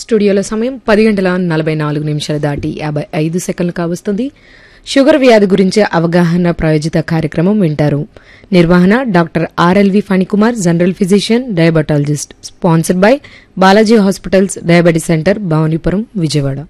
స్టూడియోలో సమయం పది గంటల నలభై నాలుగు నిమిషాలు దాటి యాభై ఐదు సెకండ్లు కావస్తుంది షుగర్ వ్యాధి గురించి అవగాహన ప్రాయోజిత కార్యక్రమం వింటారు నిర్వహణ doctor R L V Phanikumar general physician diabetologist sponsored by Balaji hospitals diabetes centre Bhavanipuram Vijayawada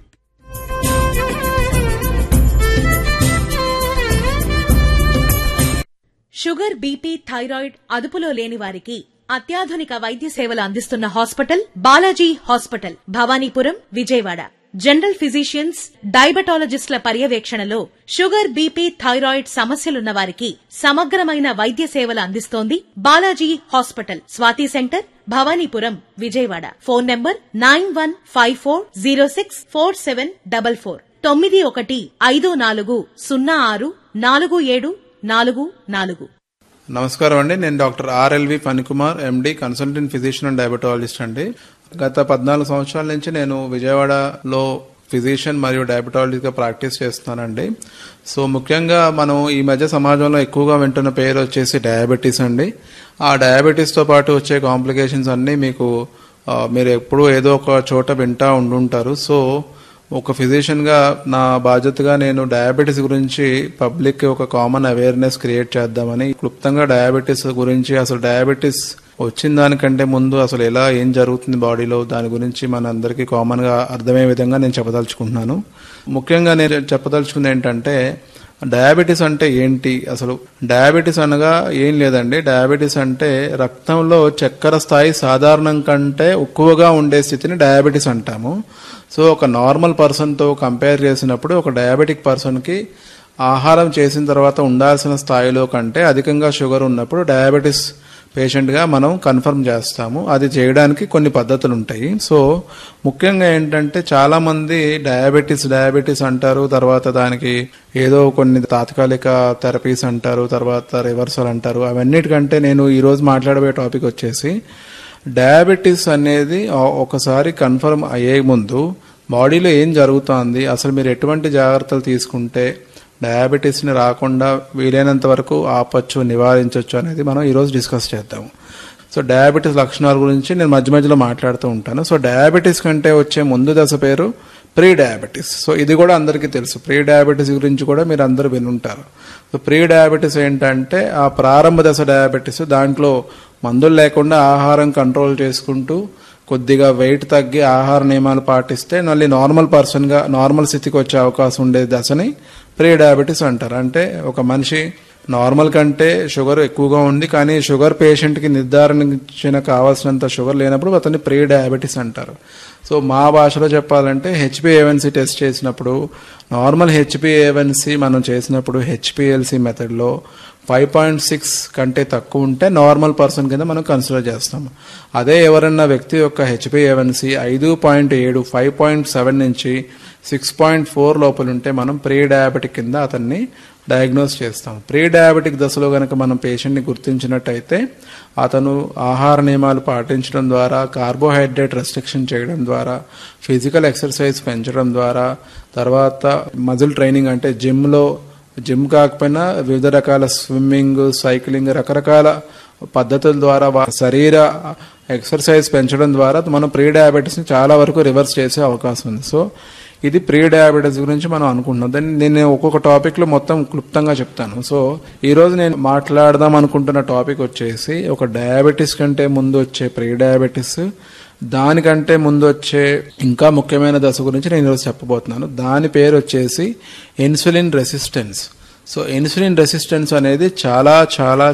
sugar BP thyroid అదుపులో లేని వారికి అత్యాధునిక వైద్య సేవలు అందిస్తున్న hospital Balaji hospital Bhavanipuram Vijayawada general physicians డయాబెటాలజిస్టుల పర్యవేక్షణలో షుగర్ బీపీ థైరాయిడ్ సమస్యలున్న వారికి సమగ్రమైన వైద్య సేవలు అందిస్తోంది Balaji hospital Swathi centre Bhavanipuram Vijayawada phone number nine one five four zero six four seven double four తొమ్మిది ఒకటి ఐదు నాలుగు సున్నా ఆరు నాలుగు ఏడు నాలుగు నాలుగు నమస్కారం అండి నేను doctor R L V Phanikumar MD consultant physician and diabetologist అండి గత పద్నాలుగు సంవత్సరాల నుంచి నేను విజయవాడలో ఫిజిషియన్ మరియు డయాబెటాలజిస్ట్గా ప్రాక్టీస్ చేస్తున్నానండి సో ముఖ్యంగా మనం ఈ మధ్య సమాజంలో ఎక్కువగా వింటున్న పేరు వచ్చేసి డయాబెటీస్ అండి ఆ డయాబెటీస్తో పాటు వచ్చే కాంప్లికేషన్స్ అన్నీ మీకు ఆ, మీరు ఎప్పుడూ ఏదో ఒక చోట వింటా ఉండుంటారు సో ఒక ఫిజిషియన్గా నా బాధ్యతగా నేను డయాబెటీస్ గురించి పబ్లిక్కి ఒక కామన్ అవేర్నెస్ క్రియేట్ చేద్దామని క్లుప్తంగా డయాబెటీస్ గురించి అసలు డయాబెటీస్ వచ్చిన దానికంటే ముందు అసలు ఎలా ఏం జరుగుతుంది బాడీలో దాని గురించి మన అందరికీ కామన్గా అర్థమయ్యే విధంగా నేను చెప్పదలుచుకుంటున్నాను ముఖ్యంగా నేను చెప్పదలుచుకుంది ఏంటంటే డయాబెటీస్ అంటే ఏంటి అసలు డయాబెటీస్ అనగా ఏం లేదండి డయాబెటీస్ అంటే రక్తంలో చక్కెర స్థాయి సాధారణం కంటే ఎక్కువగా ఉండే స్థితిని డయాబెటీస్ అంటాము సో ఒక నార్మల్ పర్సన్తో కంపేర్ చేసినప్పుడు ఒక డయాబెటిక్ పర్సన్కి ఆహారం చేసిన తర్వాత ఉండాల్సిన స్థాయిలో కంటే అధికంగా షుగర్ ఉన్నప్పుడు డయాబెటీస్ పేషెంట్గా మనం కన్ఫర్మ్ చేస్తాము అది చేయడానికి కొన్ని పద్ధతులు ఉంటాయి సో ముఖ్యంగా ఏంటంటే చాలా మంది డయాబెటీస్ డయాబెటీస్ అంటారు తర్వాత దానికి ఏదో కొన్ని తాత్కాలిక థెరపీస్ అంటారు తర్వాత రివర్సల్ అంటారు అవన్నిటికంటే నేను ఈరోజు మాట్లాడబోయే టాపిక్ వచ్చేసి డయాబెటీస్ అనేది ఆ- ఒకసారి కన్ఫర్మ్ అయ్యే ముందు బాడీలో ఏం జరుగుతోంది అసలు మీరు ఎటువంటి జాగ్రత్తలు తీసుకుంటే డయాబెటీస్ని రాకుండా వీలైనంత వరకు ఆపచ్చు నివారించవచ్చు అనేది మనం ఈరోజు డిస్కస్ చేద్దాము సో డయాబెటీస్ లక్షణాల గురించి నేను మధ్య మధ్యలో మాట్లాడుతూ ఉంటాను సో డయాబెటీస్ కంటే వచ్చే ముందు దశ పేరు ప్రీ డయాబెటీస్ సో ఇది కూడా అందరికీ తెలుసు ప్రీ డయాబెటీస్ గురించి కూడా మీరు అందరూ వినుంటారు సో ప్రీ డయాబెటీస్ ఏంటంటే ఆ ప్రారంభ దశ డయాబెటీస్ దాంట్లో మందులు లేకుండా ఆహారం కంట్రోల్ చేసుకుంటూ కొద్దిగా వెయిట్ తగ్గి ఆహార నియమాలు పాటిస్తే మళ్ళీ నార్మల్ పర్సన్గా నార్మల్ స్థితికి వచ్చే అవకాశం ఉండే దశని ప్రీ డయాబెటీస్ అంటారు అంటే ఒక మనిషి నార్మల్ కంటే షుగర్ ఎక్కువగా ఉంది కానీ షుగర్ పేషెంట్కి నిర్ధారించిన కావాల్సినంత షుగర్ లేనప్పుడు అతన్ని ప్రీ డయాబెటీస్ అంటారు సో మా భాషలో చెప్పాలంటే హెచ్పిఏవన్సీ టెస్ట్ చేసినప్పుడు నార్మల్ హెచ్పిఏవన్సీ మనం చేసినప్పుడు హెచ్పిఎల్సి మెథడ్లో ఫైవ్ పాయింట్ సిక్స్ కంటే తక్కువ ఉంటే నార్మల్ పర్సన్ కింద మనం కన్సిడర్ చేస్తాం అదే ఎవరన్నా వ్యక్తి యొక్క హెచ్పిఏవన్సీ ఐదు పాయింట్ ఏడు ఫైవ్ పాయింట్ సెవెన్ నుంచి సిక్స్ పాయింట్ ఫోర్ లోపల ఉంటే మనం ప్రీ డయాబెటిక్ కింద అతన్ని డయాగ్నోస్ చేస్తాం ప్రీ డయాబెటిక్ దశలో కనుక మనం పేషెంట్ని గుర్తించినట్టయితే అతను ఆహార నియమాలు పాటించడం ద్వారా కార్బోహైడ్రేట్ రెస్ట్రిక్షన్ చేయడం ద్వారా ఫిజికల్ ఎక్సర్సైజ్ పెంచడం ద్వారా తర్వాత మజిల్ ట్రైనింగ్ అంటే జిమ్లో జిమ్ కాకపోయినా వివిధ రకాల స్విమ్మింగ్ సైక్లింగ్ రకరకాల పద్ధతుల ద్వారా వా- శరీర ఎక్సర్సైజ్ పెంచడం ద్వారా మనం ప్రీ డయాబెటీస్ని చాలా వరకు రివర్స్ చేసే అవకాశం ఉంది సో ఇది ప్రీ డయాబెటీస్ గురించి మనం అనుకుంటున్నాం దాన్ని నేను ఒక్కొక్క టాపిక్లో మొత్తం క్లుప్తంగా చెప్తాను సో ఈరోజు నేను మాట్లాడదాం అనుకుంటున్న టాపిక్ వచ్చేసి ఒక డయాబెటీస్ కంటే ముందు వచ్చే ప్రీ డయాబెటీస్ దానికంటే ముందు వచ్చే ఇంకా ముఖ్యమైన దశ గురించి నేను ఈరోజు చెప్పబోతున్నాను దాని పేరు వచ్చేసి insulin resistance so insulin resistance అనేది చాలా చాలా